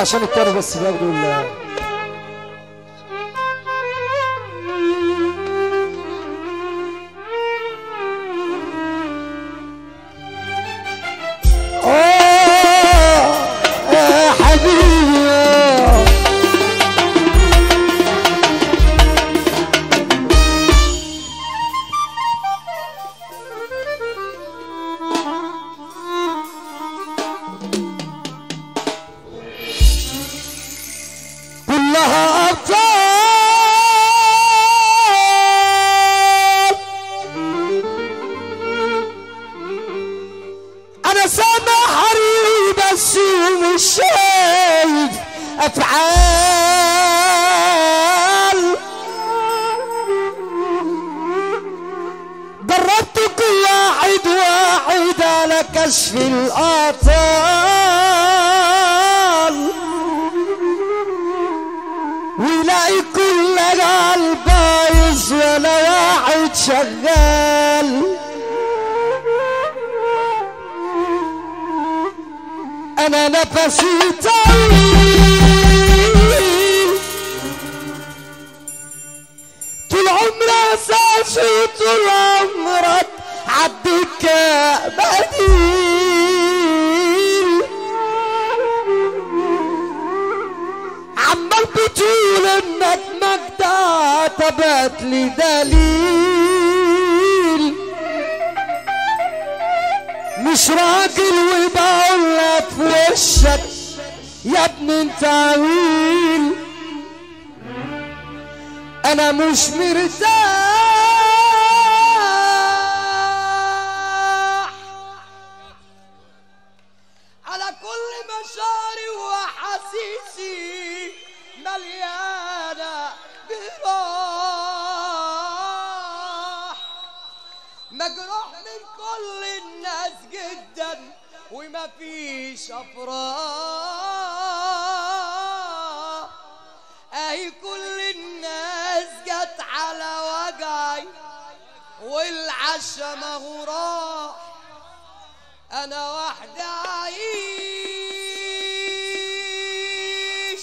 عشان التاني بس بياخدوا ال آه يا حبيبي كلها أبطال أنا سامع حري بس ومش شايف أفعال دربت كل واحد واحد على كشف الآثار ويلاقي كل قلب بايظ ولا واحد شغال انا نفسي طويل طول عمري اساسي طول عمرك عبدك بديل عمال بتقول انك مجدع تبات لي دليل مش راجل وبقول لك في وشك يا ابني انت عويل انا مش مرتاح على كل مشاعري واحاسيسي مليانه جراح مجروح من كل الناس جدا ومفيش افراح اهي كل الناس جت على وجعي والعشا ما هو راح انا وحدي اعيش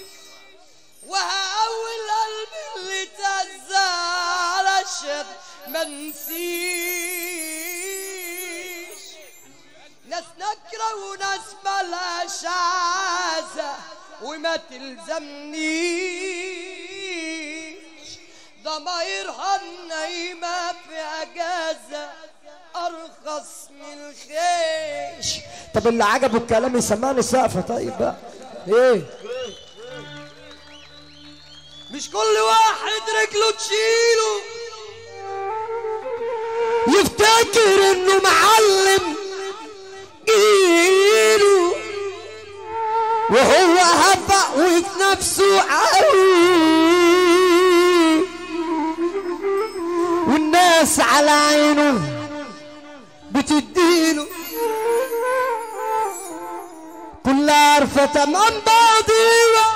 وهقول قلبي اللي تهزى علشان ما نسيش ناس نكره وناس ملهاش عازة وما تلزمنيش ضمايرها النايمة في أجازة أرخص من الخيش طب اللي عجبه الكلام يسمعني سقفة طيب بقى ايه مش كل واحد رجله تشيله يفتكر انه معلم جيله وهو هبق وفي نفسه قوي والناس على عينه بتديله كلها عارفة تمام بعضيها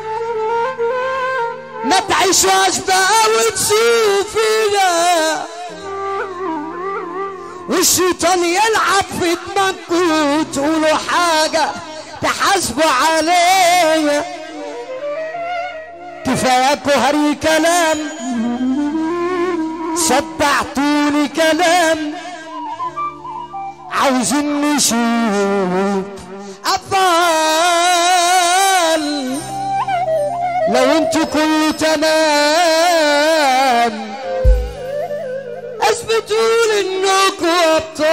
ما تعيشوهاش بقى وتشوفيها والشيطان يلعب في دماغكم وتقولوا حاجة تحاسبوا عليها كفاياكوا هري كلام صدعتوني كلام عاوزين نشوف أبطال لو انتوا كله تمام اثبتوا انكم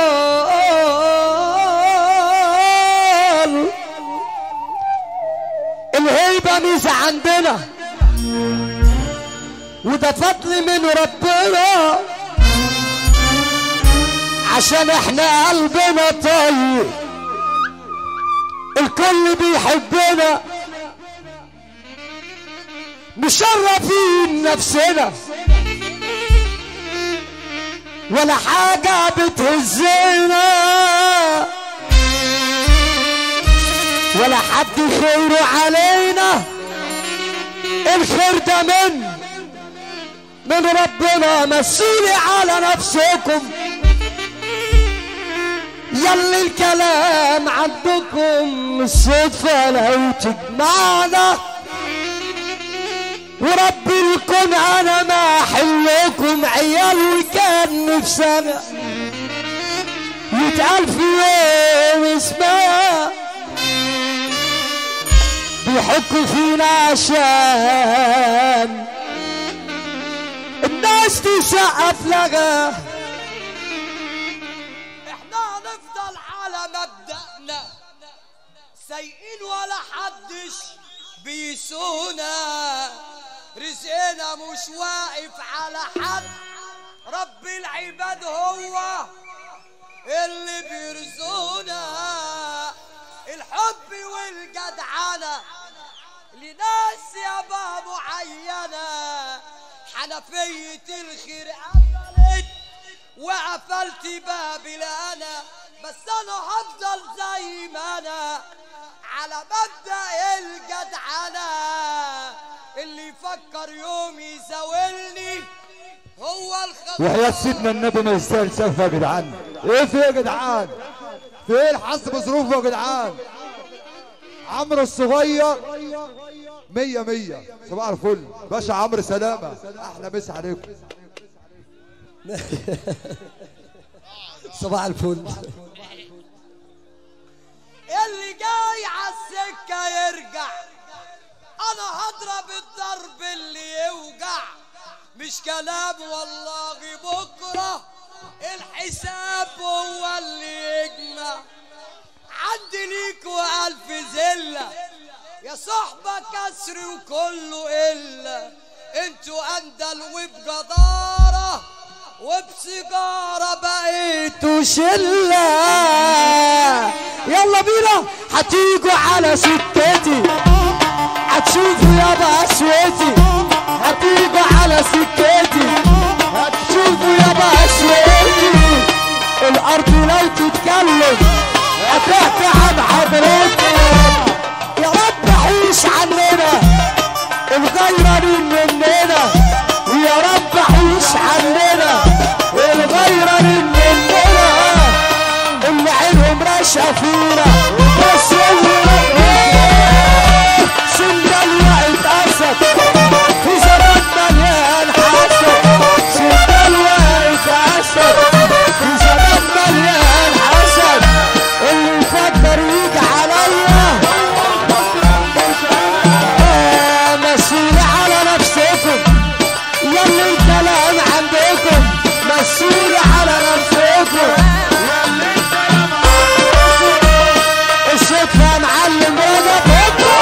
ابطال الهيبه ميزه عندنا وده فضل من ربنا عشان احنا قلبنا طيب الكل بيحبنا مشرفين نفسنا ولا حاجة بتهزنا ولا حد خيره علينا الخير ده من من ربنا مسؤولي على نفسكم يلي الكلام عندكم الصدفة لو تجمعنا ورب الكون انا ما احلكم عيال وكان نفسنا يتقال في يوم اسمها بيحكوا فينا عشان الناس تسقف لها احنا هنفضل على مبدأنا سايقين ولا حدش بيسونا رزقنا مش واقف على حد رب العباد هو اللي بيرزقنا الحب والجدعنة لناس يابا معينة حنفية الخير قفلت وقفلت بابي انا بس انا هفضل زي ما انا على مبدأ الجدعنة اللي يفكر يوم يزاولني هو الخبر وحياة سيدنا النبي ما يستاهل سقف يا جدعان ايه في يا جدعان في ايه الحظ بظروفه يا جدعان عمرو الصغير مية مية صباح الفل باشا عمرو سلامة احلى مسا عليكم صباح الفل اللي جاي عالسكة يرجع انا هضرب الضرب اللي يوجع مش كلام والله بكرة الحساب هو اللي يجمع عندي ليك والف زلة يا صحبة كسر وكله إلا انتوا اندل وبجدارة وبسيجارة بقيتوا شلة يلا بينا هتيجوا على سكتي هتشوفوا يابا اسوتي هتيجوا على سكتي هتشوفوا يابا اسوتي الارض لو تتكلم هتحكي عن حضرتك يا رب حوش عننا الغيرانين مننا يا رب حوش عننا الغيرانين مننا اللي عينهم راشقه فينا بس سندل وقت اسد في زمان مليان حسد سندل وقت اسد في زمان مليان حسد اللي يفكر يجي عليا آه، مسؤول على نفسكم يلي الكلام عندكم مسؤول على نفسكم الصدفة معلم وجبكم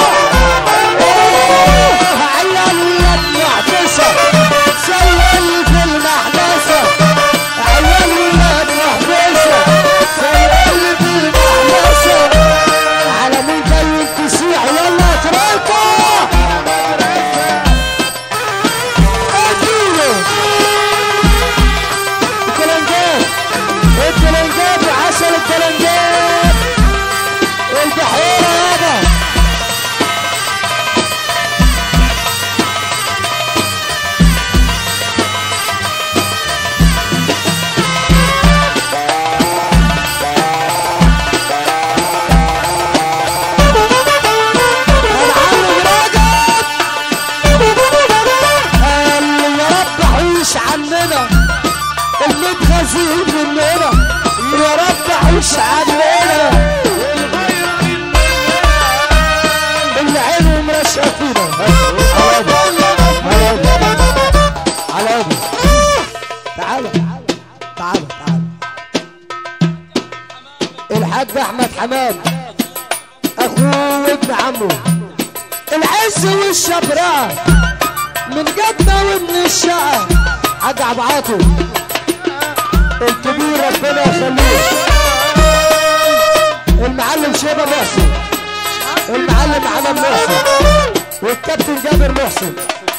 عيال ولاد محبسة سوي في المحبسة عيال ولاد محبسة سوي في المحبسة على مين جاي التسيح يلا اتركوا اديله الكلنجات الكلنجات وعسل الكلنجات البحيرة يابا العم راجل قال يا رب حوش عننا المتغازين مننا يا رب حوش عننا اللي عينهم رشقة فينا على أبي على أبي تعالى تعالى تعالى الحاج أحمد حماد أخوه وابن عمه العز والشبراء من جدة ومن الشقة حاج عبد عاطف الكبير ربنا يخليه المعلم شيبة محسن المعلم علم محسن والكابتن جابر محسن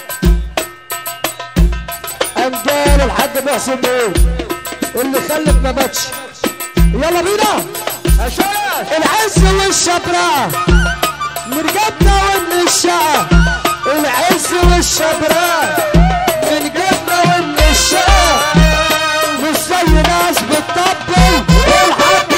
أنجال الحاج محسن بيه اللي خلف ما ماتش يلا بينا العز والشبراء من جبنا ومن الشقة العز والشبراء من جبنا ومن الشقة مش زي ناس بتطبل الحق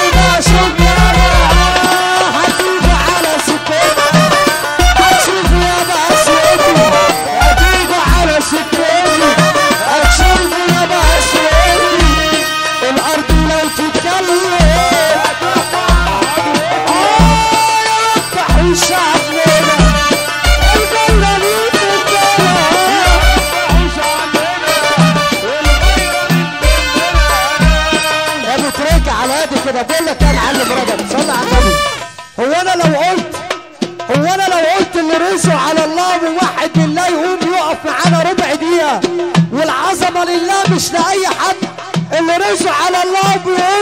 رجب بقول لك يا معلم رجب صلي على النبي هو انا لو قلت هو انا لو قلت اللي رزقه على الله وواحد لله يقوم يقف معانا ربع دقيقه والعظمه لله مش لاي حد اللي رزقه على الله بيقوم